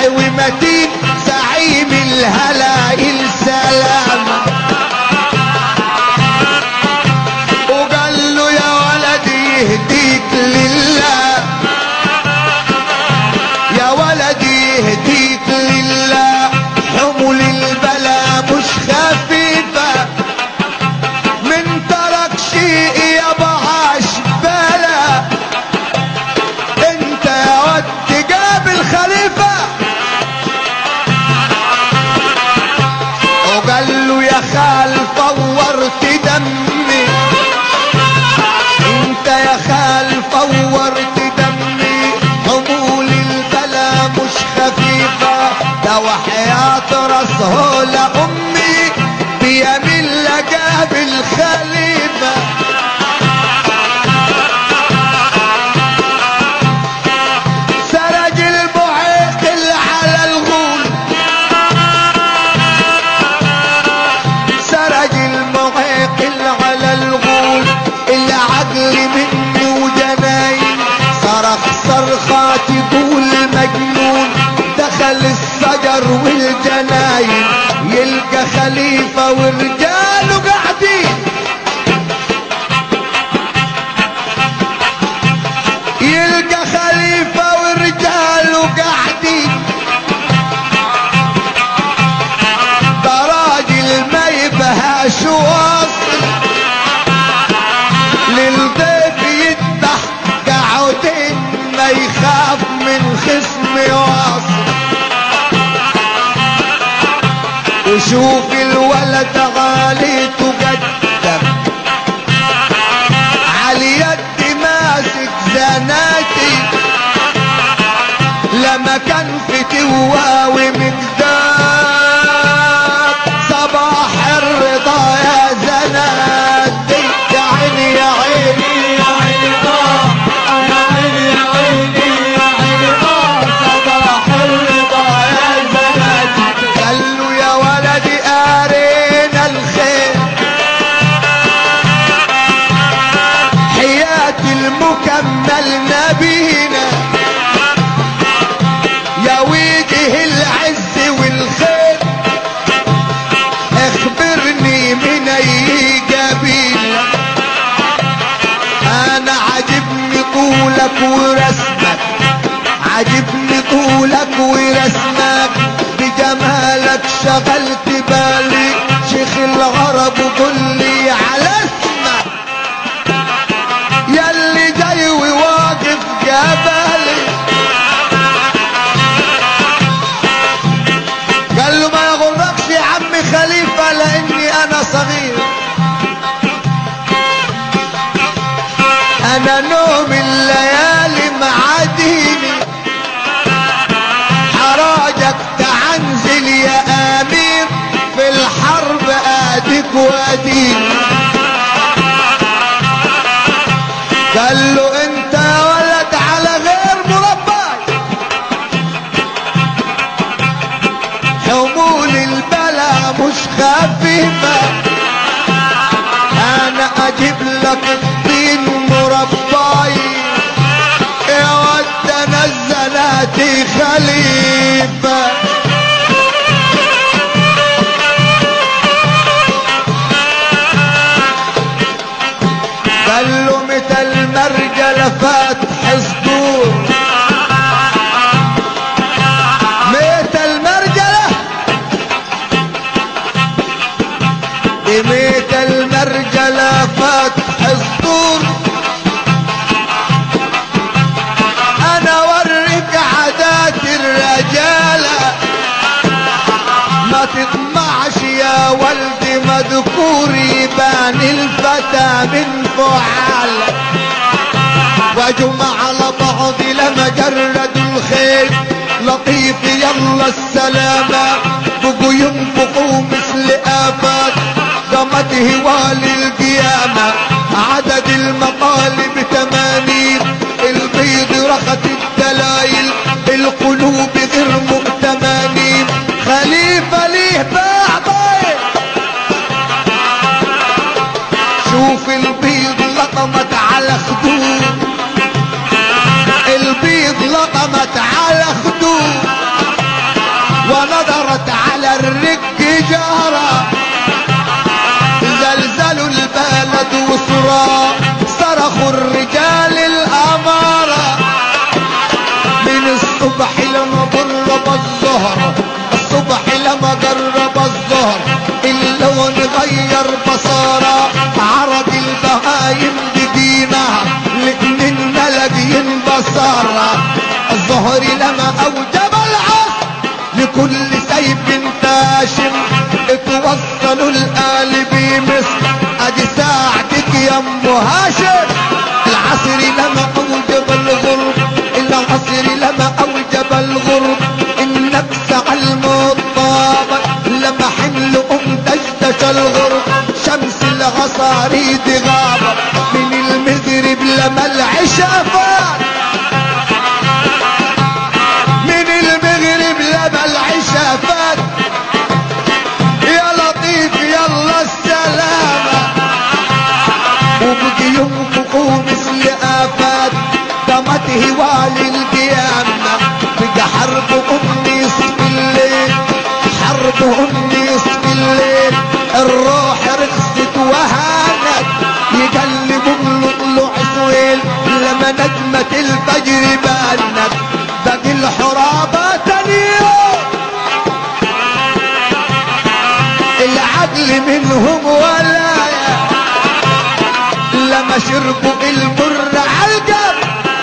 جدع ومتين زعيم الهلايل سلام وقال له يا ولدي يهديك لله يا ولدي يهديك لله حمل البلا مش خفيفة من ترك شيء يبعش بلا انت يا ود تقابل خليفة وقال له يا خال فورت دمي انت يا خال فورت دمي حمول البلا مش خفيفة ده وحياة رسول امي بيمين لجاب الخليفة سرج البعيق اللي على الغول سرج المعيق اللي على الغول اللي عقل مني وجناين صرخ صرخة تقول مجنون دخل الشجر والجناين يلقى خليفة ورجاله قاعدين يلقى خليفة ورجاله قاعدين ده راجل ما يبهاش واصل للضيف يفتح قعدين ما يخاف من خصم واصل وشوف الولد غالي تقدم على يد ماسك زناتي لما كان في توا ومقدار صباح الرضا يا زناتي يا عيني يا عيني يا عيني آه يا عيني يا عيني يا عيني آه صباح الرضا يا زناتي قال له يا ولدي أرينا الخير حياة المكمل نبينا يا وجه العز والخير اخبرني من اي جبين انا عجبني طولك ورسمك عجبني طولك ورسمك بجمالك شغلت بالي شيخ العرب قل لي على اسمك ياللي جاي وواقف جبلي قال له ما يغركش يا عمي خليفة لاني انا صغير انا نوم الليالي معاديني حراجك تعنزل يا امير في الحرب اديك واديني قال له انت يا ولد على غير مرباي حمول البلا مش خفيفة انا اجيب لك الطين مرباي يا ود نزلاتي خليفة قال له متى المرجلة فاتح صدور متى المرجلة متى المرجلة فاتح صدور انا اوريك عادات الرجالة ما تطمعش يا ولدي مذكور يبان الفتى من فعال وجمع على بعض لما جردوا الخيل لطيف يلا السلامة بقوا ينفقوا مثل آفات قامت هوال القيامة عدد المقالب تمانين البيض رخت الدلايل القلوب غير مؤتمانين خليفة ليه باع طيب شوف البيض لطمت على خدود البيض لطمت على خدود قرب الظهر الصبح لما قرب الظهر اللون غير بصارة عرض البهايم بدينها لأن لاقيين بصارة الظهر لما أوجب العصر لكل سيف تاشم اتوصلوا الآل بمصر ادي ساعتك يا ام هاشم العصر لما اوجب الغرب العصر لما اوجب الغرب النفس على المطابق لما حمل ام تجتش الغرب شمس العصاريد غابت من المغرب لما العشاء فات من المغرب لما العشاء فات يا لطيف يلا السلامة وبقي ينفقوا مثل آفات قامت هوال القيامة بقى حرب أم نصف الليل حرب أم نصف الليل الروح رخصت وهانت يقلبوا اللؤلؤ سويل لما نجمة الفجر بانت باقي الحرابة تاني يوم العقل منهم ولايا لما شربوا المر عالقب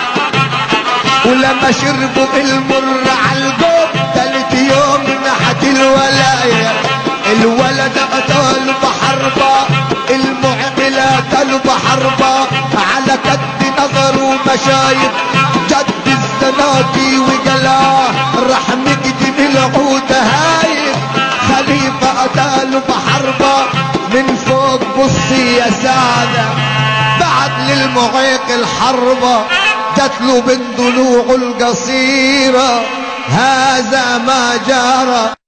ولما شربوا المر عالقب تالت يوم نحت الولايا الولد قتل بحربة المعقلة قتل بحربة على كد نظر ومشايخ جد الزناتي وقلاه راح نقدم العود هايف خليفة قتل بحربة من فوق بصي يا سادة بعد للمعيق الحربة جات له من ضلوع القصيرة هذا ما جرى